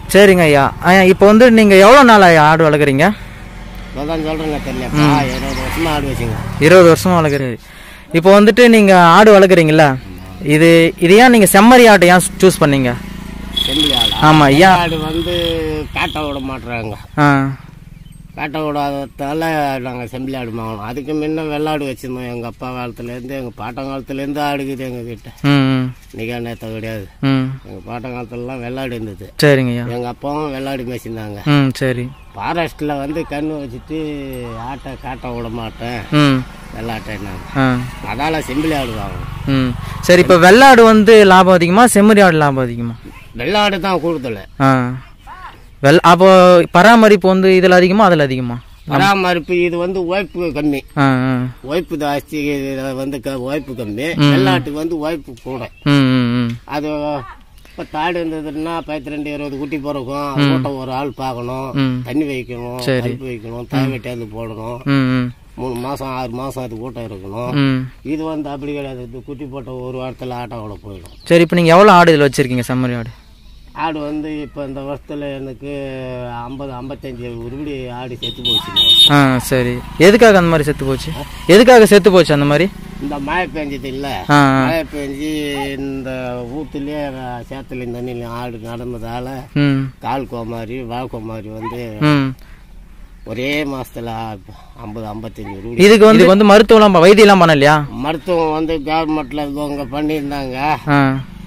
சரிங்க ஐயா ஐயா இப்போ வந்து நீங்கள் எவ்வளோ நாள் ஐயா ஆடு வளர்க்குறீங்க அதான் சொல்கிறேங்க தெரியலப்பா இருபது வருஷமா ஆடு வச்சுங்க இருபது வருஷமா வளர்க்குறீங்க இப்போ வந்துட்டு நீங்கள் ஆடு வளர்க்குறீங்கல்ல இது இது ஏன் நீங்கள் செம்மறி ஆட்டை ஏன் சூஸ் பண்ணீங்க செம்பிளி ஆடு ஆமாம் ஐயா ஆடு வந்து காட்ட விட மாட்டுறாங்க ஆ காட்ட விடாததால நாங்கள் செம்பிளி ஆடு வாங்கணும் அதுக்கு முன்ன வெள்ளாடு வச்சுருந்தோம் எங்கள் அப்பா காலத்துலேருந்து எங்கள் பாட்டன் காலத்துலேருந்து ஆடுக்குது எங்கள் கிட்ட ம் ம் நிகா நேத்த கிடையாது ம் எங்கள் பாட்டன் காலத்துலலாம் வெள்ளாடு இருந்தது சரிங்க ஐயா எங்கள் அப்பாவும் வெள்ளாடு மேய்ச்சிருந்தாங்க ம் சரி ஃபாரஸ்ட்டில் வந்து கண்ணு வச்சுட்டு ஆட்டை காட்ட விட மாட்டேன் ம் வெள்ளாட்டைனாங்க ஆ அதால செம்பிளி ஆடு வாங்கணும் ம் சரி இப்போ வெள்ளாடு வந்து லாபம் அதிகமா செம்மறி ஆடு லாபம் அதிகமா வெள்ளாடு தான் கூடுதல் ஆ வெள் அப்போ பராமரிப்பு வந்து இதில் அதிகமா அதில் அதிகமா பராமரிப்பு இது வந்து உழைப்பு கம்மி ஆ ஆ உழைப்பு ஜாஸ்தி இதுல வந்து க- உழைப்பு கம்மி வெள்ளாட்டுக்கு வந்து உழைப்பு கூட ம் ம் ம் அது இப்போ தாடு இருந்ததுன்னா பத்து ரெண்டு இருபது குட்டி பிறக்கும் அது கூட்ட ஒரு ஆள் பார்க்கணும் ம். தண்ணி வைக்கணும் பருப்பு வைக்கணும் தாய் வெட்டியாந்து போடணும் ம் ம் மூணு மாசம் ஆறு மாசம் அது கூட்டம் இருக்கணும் ம் இது வந்து அப்படி கிடையாது இது குட்டி போட்ட ஒரு வாரத்தில் ஆட்டோவோட போயிடும் சரி இப்போ நீங்கள் எவ்வளோ ஆடு இதில் வச்சுருக்கீங்க செம்மறி ஆடு ஆடு வந்து இப்போ இந்த வருஷத்தில் எனக்கு ஐம்பது ஐம்பத்தஞ்சு உருப்படி ஆடு செத்து போச்சுங்க ஆ சரி எதுக்காக அந்த மாதிரி செத்து போச்சு எதுக்காக செத்து போச்சு அந்த மாதிரி இந்த மழை பெஞ்சது இல்லை ஆ ஆ மழை பெஞ்சு இந்த ஊத்துலயே சேத்துலையும் தண்ணிலையும் ஆடு நடந்ததால ம் கால் கோமாரி வால் கோமாரி வந்து ம் ஒரே மாசத்துல ஐம்பது ஐம்பத்தஞ்சு ரூபாய் இதுக்கு வந்து இதுக்கு வந்து மருத்துவம்லாம் ப- வைத்தியம்லாம் பண்ணலையா மருத்துவம் வந்து கவர்மெண்ட்ல இவங்க பண்ணியிருந்தாங்க ஆ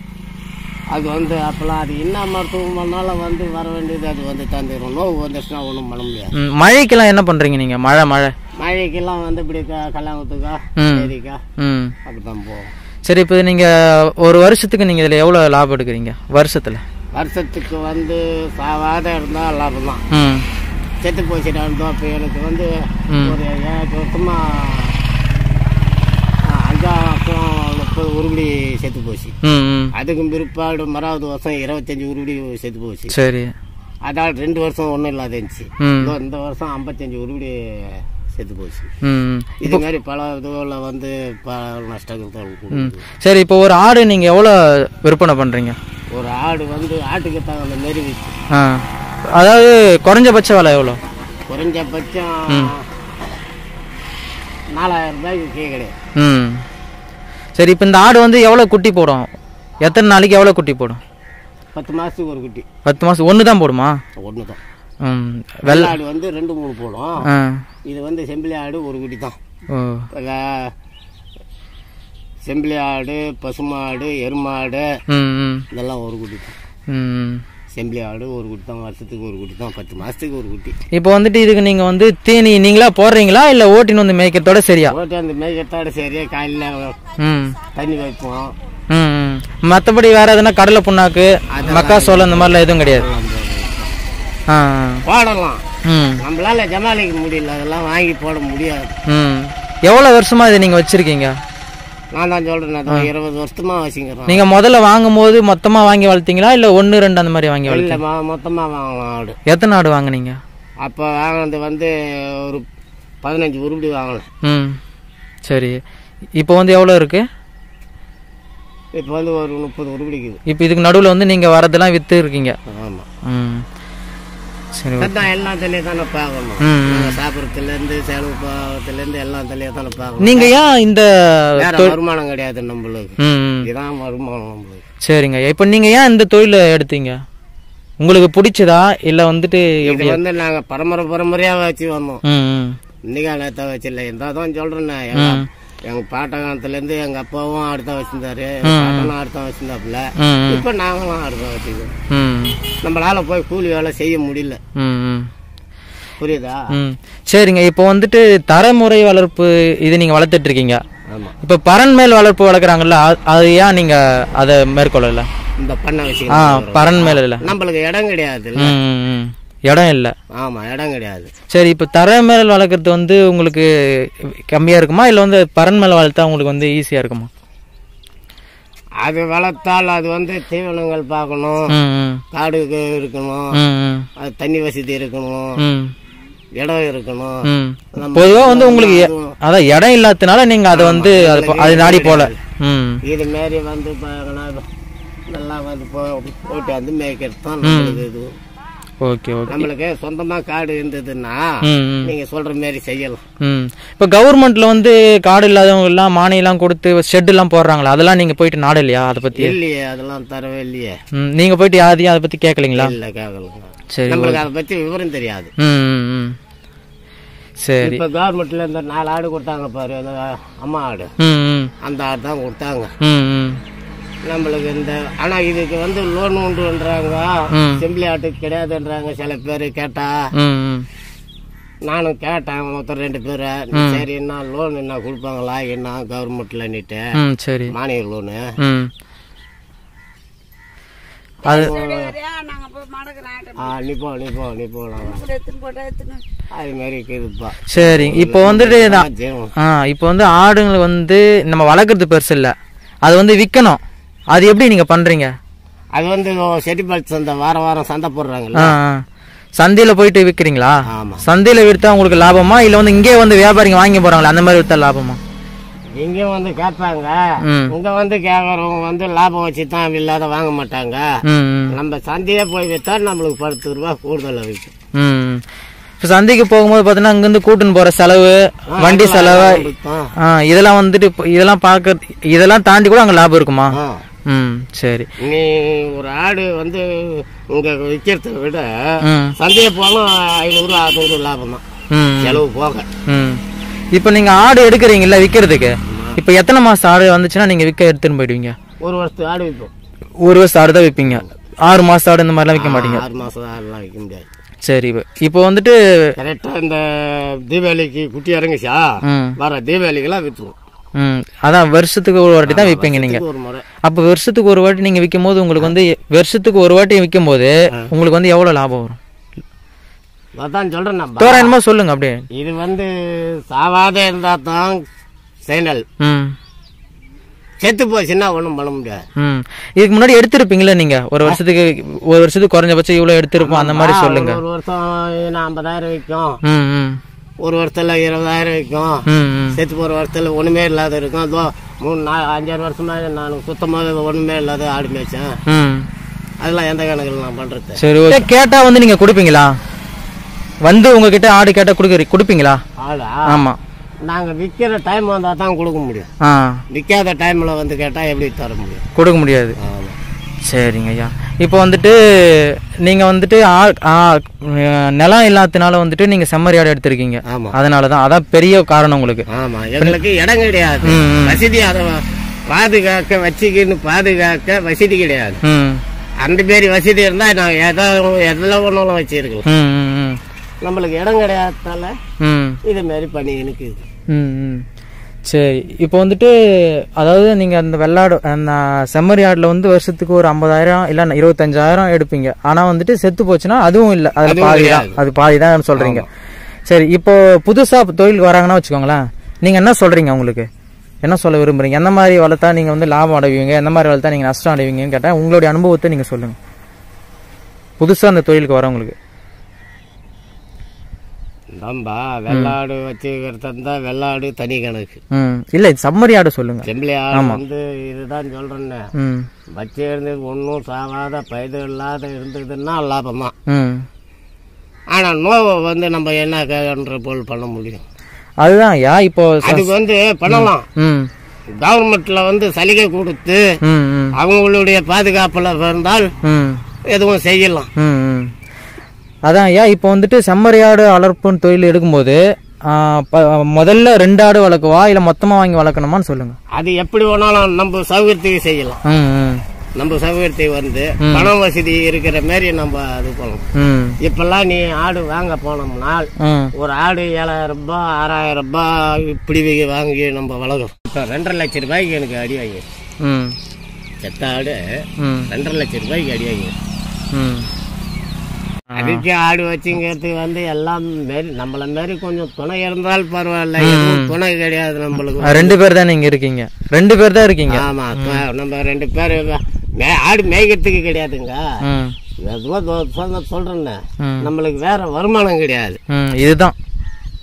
அது வந்து அப்பெல்லாம் அது என்ன மருத்துவம் பண்ணாலும் வந்து வர வேண்டியது அது வந்து தந்துடும் நோவு வந்துச்சுன்னா ஒன்றும் பண்ண முடியாது ம் மழைக்கெல்லாம் என்ன பண்ணுறீங்க நீங்கள் மழை மழை மழைக்கெல்லாம் வந்து இப்படி க- கல்யாணத்துக்கா ம். சரிக்கா ம் அப்படிதான் போகும் சரி இப்போ நீங்கள் ஒரு வருஷத்துக்கு நீங்கள் இதில் எவ்வளோ லாபம் எடுக்கிறீங்க வருஷத்தில் வருஷத்துக்கு வந்து சாவாத இருந்தால் லாபம் தான் ம் செத்து போச்சுட்டா இருந்தோம் அப்போ எனக்கு வந்து ஒரு ஏழு வருஷமா ஆ, அஞ்சாறு வருஷம் முப்பது உருப்படி செத்து போச்சு ம் ம் அதுக்கும் பிற்பாடு மறாவது வருஷம் இருபத்தஞ்சி உருப்படி செத்து போச்சு சரி அதால் ரெண்டு வருஷம் ஒன்றும் இல்லாத இருந்துச்சு ம் இதோ இந்த வருஷம் ஐம்பத்தஞ்சு உருப்படி செத்து போச்சு ம் ம். இது மாதிரி பல இதுவில் வந்து பல நஷ்டங்கள் தான் கொடுக்குது. சரி இப்போ ஒரு ஆடு நீங்கள் எவ்வளோ விற்பனை பண்ணுறீங்க ஒரு ஆடு வந்து ஆட்டுக்கு தகுந்த மாரி விற்று ஆ அதாவது குறைஞ்சபட்ச விலை எவ்வளோ குறைஞ்சபட்சம் நாலாயிரம் ரூபாய்க்கு கேட்குறேன் ம் சரி இப்போ இந்த ஆடு வந்து எவ்வளோ குட்டி போடும் எத்தனை நாளைக்கு எவ்வளோ குட்டி போடும் பத்து மாதத்துக்கு ஒரு குட்டி பத்து மாதம் ஒன்று தான் போடுமா ஒன்று தான் ம் வெள் வெள்ளை ஆடு வந்து ரெண்டு மூணு போடும் ஆ இது வந்து செம்பிளி ஆடு ஒரு குட்டி தான் ஓ அஹ் செம்பிளி ஆடு பசுமாடு எருமாடு ம் ம் இதெல்லாம் ஒரு குட்டி தான் ம் செம்பிளி ஆடு ஒரு குட்டி தான் வருஷத்துக்கு ஒரு குட்டி தான் பத்து மாதத்துக்கு ஒரு குட்டி இப்போ வந்துட்டு இதுக்கு நீங்கள் வந்து தீனி நீங்களா போடுறீங்களா இல்லை ஓட்டின்னு வந்து மேய்க்கிறதோட சரியா ஓட்டி அந்த மேய்க்கத்தாடு சரியா காலையில் ம் தண்ணி வைப்போம் ம் ம் மற்றபடி வேறு எதுனா கடலை புண்ணாக்கு மக்காசோளம் இந்த மாதிரிலாம் எதுவும் கிடையாது ஆ ஆ. போடலாம் ம் நம்மளால ஜமாளிக்க முடியல அதெல்லாம் வாங்கி போட முடியாது ம் எவ்வளோ வருஷமா இதை நீங்கள் வச்சுருக்கீங்க நான் தான் சொல்றேன் அது இருபது வருஷமா வச்சுக்கிறோம் நீங்கள் முதல்ல வாங்கும்போது மொத்தமாக வாங்கி வளர்த்தீங்களா இல்லை ஒன்று ரெண்டு அந்த மாதிரி வாங்கி வளர்த்தீங்க இல்லை மொத்தமா வாங்கலாம் ஆடு எத்தனை ஆடு வாங்குனீங்க அப்போ வாங்கினது வந்து ஒரு பதினஞ்சு உருப்படி வாங்கினேன் ம் சரி இப்போ வந்து எவ்வளோ இருக்குது இப்போ வந்து ஒரு முப்பது உருப்படிக்குது இப்போ இதுக்கு நடுவில் வந்து நீங்கள் வரதெல்லாம் விற்று இருக்கீங்க ஆமாம் ம் சரி அதான் எல்லாம் தலையே தானே பார்க்கணும் ம், நாங்கள் சாப்பிட்றதுலேருந்து செலவு போகிறதுலேருந்து எல்லாம் தலையே தானே பார்க்கணும் நீங்கள் ஏன் இந்த வேற வருமானம் கிடையாது நம்மளுக்கு ம் ம். இதுதான் வருமானம் நம்மளுக்கு சரிங்க இப்போ நீங்கள் ஏன் இந்த தொழிலை எடுத்தீங்க உங்களுக்கு பிடிச்சதா இல்லை வந்துட்டு இது எப்படி வந்து நாங்கள் பரம்பரை பரம்பரையாக வச்சு வந்தோம் ம் ம் இன்னைக்கு நேரத்தை வச்சில்ல இந்த தான் சொல்கிறேன்னே எங்கள் எங்கள் பாட்டகாலத்துலேருந்து எங்கள் அப்பாவும் அடுத்த வச்சிருந்தாரு பாட்டனும் அடுத்த வச்சிருந்தாப்புல ம் ம். இப்போ நாங்களும் அடுத்த வச்சுக்கிறோம் ம் நம்மளால போய் கூலி வேலை செய்ய முடியல ம் ம் புரியுதா ம் சரிங்க இப்போ வந்துட்டு தரமுறை வளர்ப்பு இது நீங்கள் வளர்த்துட்டு இருக்கீங்க ஆமாம் இப்போ பறன் மேல் வளர்ப்பு வளர்க்குறாங்கல்ல அது- அது ஏன் நீங்கள் அதை மேற்கொள்ளல இந்த பண்ணை ஆ வச்சுக்கிறோம் பறன் மேல் இல்லை நம்மளுக்கு இடம் கிடையாது ம் ம், ம் இடம் இல்லை ஆமாம் இடம் கிடையாது சரி இப்போ தர மேல் வளர்க்குறது வந்து உங்களுக்கு கம்மியாக இருக்குமா இல்லை வந்து பறன் மேல் வளர்த்தா உங்களுக்கு வந்து ஈஸியாக இருக்குமா அது வளர்த்தால் அது வந்து தீவனங்கள் பார்க்கணும் ம் ம் காடு இருக்கணும் ம் ம் அது தண்ணி வசதி இருக்கணும் ம் இடம் இருக்கணும் ம் நம்ம பொதுவாக வந்து உங்களுக்கு எ- அதுவும் அதான் இடம் இல்லாததுனால நீங்கள் அதை வந்து அது போ- அது நாடி போல ம் இது மாரி வந்து பாருங்கன்னா நல்லா வந்து போ போயிட்டு வந்து மேய்க்கிறது தான் நம்மளுக்கு இது ஓகே ஓகே நம்மளுக்கு சொந்தமா காடு இருந்ததுன்னா ம் ம் நீங்க சொல்ற மாதிரி செய்யலாம் ம் இப்போ கவர்மெண்ட்ல வந்து காடு இல்லாதவங்க எல்லாம் மானியெல்லாம் கொடுத்து ஷெட் எல்லாம் போடுறாங்களா அதெல்லாம் நீங்க போயிட்டு நாடு இல்லையா அதை பத்தி இல்லையே அதெல்லாம் தரவே இல்லையே ம் நீங்க போயிட்டு யாரையும் அதை பத்தி கேட்கலீங்களா இல்ல கேட்கலாம் சரி நம்மளுக்கு அதை பத்தி விவரம் தெரியாது ம் ம் ம் சரி இப்ப கவர்மெண்ட்ல இந்த நாலு ஆடு கொடுத்தாங்க பாரு அந்த அம்மா ஆடு ம் ம் அந்த ஆடு தான் கொடுத்தாங்க ம் ம் நம்மளுக்கு இந்த ஆனா இதுக்கு வந்து லோன் உண்டுன்றாங்க ம். செம்பிளி ஆட்டுக்கு கிடையாதுன்றாங்க சில பேர் கேட்டா ம் ம் நானும் கேட்டேன் மொத்தம் ரெண்டு பேரை சரி என்ன லோன் என்ன கொடுப்பாங்களா என்ன கவர்மெண்ட்லன்னுட்டு ம் சரி மானிய லோனு ம் அது ஆ நீ போ நீ போ நீ போலாம் அது மாதிரி இருக்குதுப்பா சரி இப்போ வந்துட்டு இந்த- ஆ, ஜீவனம். ஆ இப்போ வந்து ஆடுங்களை வந்து நம்ம வளர்க்குறது பெருசு இல்லை அது வந்து விற்கணும் அது எப்படி நீங்க பண்றீங்க அது வந்து செட்டிப்பால் சந்தை வாரம் வாரம் சந்தை போடுறாங்கல்ல ஆ ஆ. சந்தையில போயிட்டு விற்கிறீங்களா ஆமா சந்தையில விற்றா உங்களுக்கு லாபமா இல்ல வந்து இங்கே வந்து வியாபாரிங்க வாங்கி போறாங்களா அந்த மாதிரி விற்றா லாபமா இங்க வந்து கேட்பாங்க ம் இங்க வந்து கேக்குறவங்க வந்து லாபம் வச்சு தான் இல்லாத வாங்க மாட்டாங்க ம் ம் நம்ம சந்தையே போய் வித்தா நம்மளுக்கு பத்து ரூபா கூடுதல் விற்கும் ம் இப்போ சந்தைக்கு போகும்போது பார்த்தீங்கன்னா அங்கேருந்து கூட்டின்னு போற செலவு வண்டி செலவு ஆ இதெல்லாம் வந்துட்டு இப்போ இதெல்லாம் பார்க்க இதெல்லாம் தாண்டி கூட அங்கே லாபம் இருக்குமா ஆ. ம் சரி நீ ஒரு ஆடு வந்து இங்க விற்கிறத விட ம் சந்தையை போனாலும் ஐநூறு அறுநூறு லாபம் தான் ம் செலவு போக ம் இப்போ நீங்கள் ஆடு எடுக்கிறீங்கல்ல விற்கிறதுக்கு இப்போ எத்தனை மாதம் ஆடு வந்துச்சுன்னா நீங்கள் விற்க எடுத்துன்னு போயிடுவீங்க ஒரு வருஷத்து ஆடு விற்போம் ஒரு வருஷம் ஆடு தான் விற்பீங்க ஆறு மாதம் ஆடு இந்த மாதிரிலாம் விற்க மாட்டீங்க ஆறு மாசம் ஆடுலாம் விற்க முடியாது சரி இப்போ இப்போ வந்துட்டு கரெக்டா இந்த தீபாவளிக்கு குட்டி இறங்குச்சா ம் வர தீபாவளிக்கெல்லாம் விற்றுவோம் ம் அதான் வருஷத்துக்கு ஒரு வாட்டி தான் விற்பீங்க நீங்கள் ஒரு முறை அப்போ வருஷத்துக்கு ஒரு வாட்டி நீங்கள் விற்கும் போது உங்களுக்கு வந்து வருஷத்துக்கு ஒரு வாட்டி விற்கும் போது உங்களுக்கு வந்து எவ்வளோ லாபம் வரும் அதான் சொல்றேன் நம்ம தோராயமாக சொல்லுங்க அப்படியே இது வந்து சாவாத இருந்தா தான் சேனல் ம் செத்து போச்சுன்னா ஒன்றும் பண்ண முடியாது ம் இதுக்கு முன்னாடி எடுத்திருப்பீங்களா நீங்க ஒரு வருஷத்துக்கு ஒரு வருஷத்துக்கு குறைஞ்சபட்சம் இவ்வளோ எடுத்திருப்போம் அந்த மாதிரி சொல்லுங்க ஒரு வருஷம் நான் ஐம்பதாயிரம் விற்கும் ம் ம் ஒரு வருஷத்துல இருபதாயிரம் விற்கும் ம் ம் செத்து போற வருஷத்துல ஒண்ணுமே இல்லாத இருக்கும் அதோ மூணு நா அஞ்சாறு வருஷமா நான் சுத்தமாக ஒண்ணுமே இல்லாத ஆடு மேய்ச்சேன் ம் அதெல்லாம் எந்த கணக்கில் நான் பண்றது சரி ஓகே கேட்டா வந்து நீங்க கொடுப்பீங்களா வந்து உங்ககிட்ட ஆடு கேட்டா கொடுக்குறீ கொடுப்பீங்களா ஆடா ஆமா நாங்க விற்கிற டைம் வந்தா தான் கொடுக்க முடியும் ஆ விற்காத டைம்ல வந்து கேட்டா எப்படி தர முடியும் கொடுக்க முடியாது ஆமா. சரிங்க ஐயா இப்போ வந்துட்டு நீங்க வந்துட்டு ஆ- ஆ, நிலம் இல்லாதனால வந்துட்டு நீங்க செம்மறி ஆடு எடுத்திருக்கீங்க ஆமா அதனால தான் அதான் பெரிய காரணம் உங்களுக்கு ஆமா எங்களுக்கு இடம் கிடையாது ம், ம். வசதி அதை பாதுகாக்க வச்சுக்கின்னு பாதுகாக்க வசதி கிடையாது ம் அந்த மாரி வசதி இருந்தா நான் எதோ எதில் ஒன்றும் வச்சிருக்கலாம் ம் ம் ம் நம்மளுக்கு இடம் கிடையாததால ம் இது மாரி பண்ணி எனக்கு ம் ம். சரி இப்போ வந்துட்டு அதாவது நீங்க அந்த வெள்ளாடு அந்த செம்மறி ஆடுல வந்து வருஷத்துக்கு ஒரு ஐம்பதாயிரம் இல்ல இருபத்தஞ்சாயிரம் எடுப்பீங்க ஆனா வந்துட்டு செத்து போச்சுன்னா அதுவும் இல்ல அதுல அதுவும் பாதி தான் கிடையாது. அது பாதி தான் சொல்றீங்க சரி இப்போ புதுசா தொழிலுக்கு வராங்கன்னா வச்சுக்கோங்களேன் நீங்க என்ன சொல்றீங்க உங்களுக்கு என்ன சொல்ல விரும்புறீங்க எந்த மாதிரி வளர்த்தா நீங்க வந்து லாபம் அடைவீங்க எந்த மாதிரி வளர்த்தா நீங்க நஷ்டம் அடைவீங்கன்னு கேட்டா உங்களுடைய அனுபவத்தை நீங்க சொல்லுங்க புதுசா அந்த தொழிலுக்கு வரவங்களுக்கு நம்ம வெள்ளாடு வச்சுக்கிறது இருந்தா வெள்ளாடு தனி கணக்கு ம் இல்ல இது செம்மறி ஆடு சொல்லுங்க செம்பிளி ஆடு வந்து இதுதான் சொல்றேன்னு ம் வச்சு இருந்து ஒன்றும் சாவாத பயிர் இல்லாத இருந்ததுன்னா லாபம் தான் ம் ஆனா நோவை வந்து நம்ம என்ன கன்ற போல் பண்ண முடியும் அதுதான் ஐயா இப்போ ச- அதுக்கு வந்து பண்ணலாம் ம் கவர்மெண்ட்ல வந்து சலுகை கொடுத்து ம் ம் அவங்களுடைய பாதுகாப்புல இருந்தால் ம் எதுவும் செய்யலாம் ம் ம். அதான் ஐயா இப்போ வந்துட்டு செம்மறியாடு வளர்ப்புன்னு தொழில் எடுக்கும்போது ஆ, ப- முதல்ல ரெண்டு ஆடு வளர்க்கவா இல்லை மொத்தமாக வாங்கி வளர்க்கணுமான்னு சொல்லுங்க அது எப்படி வேணாலும் நம்ம சௌகரியத்துக்கு செய்யலாம் ம் ம் நம்ம சௌகரியத்துக்கு வந்து பணம் வசதி இருக்கிற மாதிரி நம்ம அது பண்ணலாம் ம் இப்பெல்லாம் நீ ஆடு வாங்க போனோம்னா ம் ஒரு ஆடு ஏழாயிரம் ரூபாய் ஆறாயிரம் ரூபாய் இப்படி வாங்கி நம்ம வளர்க்குறோம் இப்போ ரெண்டரை லட்சம் ரூபாய்க்கு எனக்கு அடி வாங்கி ம் செத்த ஆடு ம் ரெண்டரை லட்சம் ரூபாய்க்கு அடி வாங்கி ம் அதுக்கு ஆடு வச்சுங்கிறது வந்து எல்லாம் மாரி நம்மள மாரி கொஞ்சம் துணை இருந்தால் பரவாயில்ல எதுவும் துணை கிடையாது நம்மளுக்கு ஆ, ரெண்டு பேர் தான் நீங்கள் இருக்கீங்க ரெண்டு பேர் தான் இருக்கீங்க ஆமா து- நம்ம ரெண்டு பேர் மே ஆடு மேய்க்கிறதுக்கு கிடையாதுங்க ம் எதுவோ தொ- சொல்ல சொல்றேன்னு ம். நம்மளுக்கு வேற வருமானம் கிடையாது ம் இதுதான்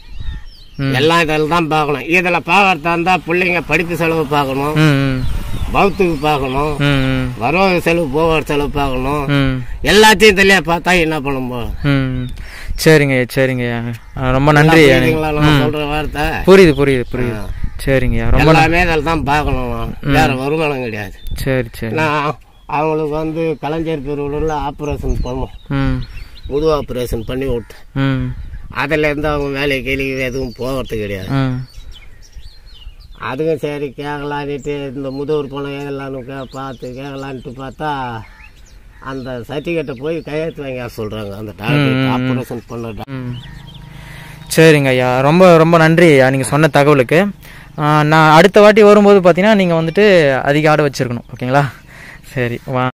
ம். எல்லாம் இதில் தான் பார்க்கணும் இதில் பார்க்கறதா இருந்தால் பிள்ளைங்க படிப்பு செலவு பார்க்கணும் ம் ம் பௌத்துக்கு பார்க்கணும் ம் ம் வரவ செலவு போகிற செலவு பார்க்கணும் ம் எல்லாத்தையும் தெளிவா பார்த்தா என்ன பண்ண போகிறோம் ம் சரிங்கய்யா சரிங்கய்யா ஆ, ரொம்ப நன்றி புரியுதுங்களா நம்ம சொல்ற வார்த்தை புரியுது புரியுது புரியுது சரிங்கய்யா ரொம்ப எல்லாமே அதில் தான் பார்க்கணும் வேற வருமானம் கிடையாது சரி சரி நான் அவங்களுக்கு வந்து கலைஞர் பிரிவுல ஆப்ரேஷன் பண்ணோம் ம் முது ஆப்ரேஷன் பண்ணி விட்டேன் ம் அதுல இருந்து அவங்க வேலை கேள்வி எதுவும் போகிறது கிடையாது ம் அதுக்கும் சரி கேட்கலான்ட்டு இந்த முதியோர் பணம் கேட்கலான்னு கே பார்த்து கேட்கலான்ட்டு பார்த்தா அந்த சர்டிஃபிகேட்டை போய் கையெழுத்து வாங்க சொல்கிறாங்க அந்த டாக்டர் ஆப்ரேஷன் பண்ண doc- ம் சரிங்க ஐயா ரொம்ப ரொம்ப நன்றி ஐயா நீங்கள் சொன்ன தகவலுக்கு ஆ, நான் அடுத்த வாட்டி வரும்போது பார்த்தீங்கன்னா நீங்கள் வந்துட்டு அதிக ஆடு வச்சுருக்கணும் ஓகேங்களா சரி வா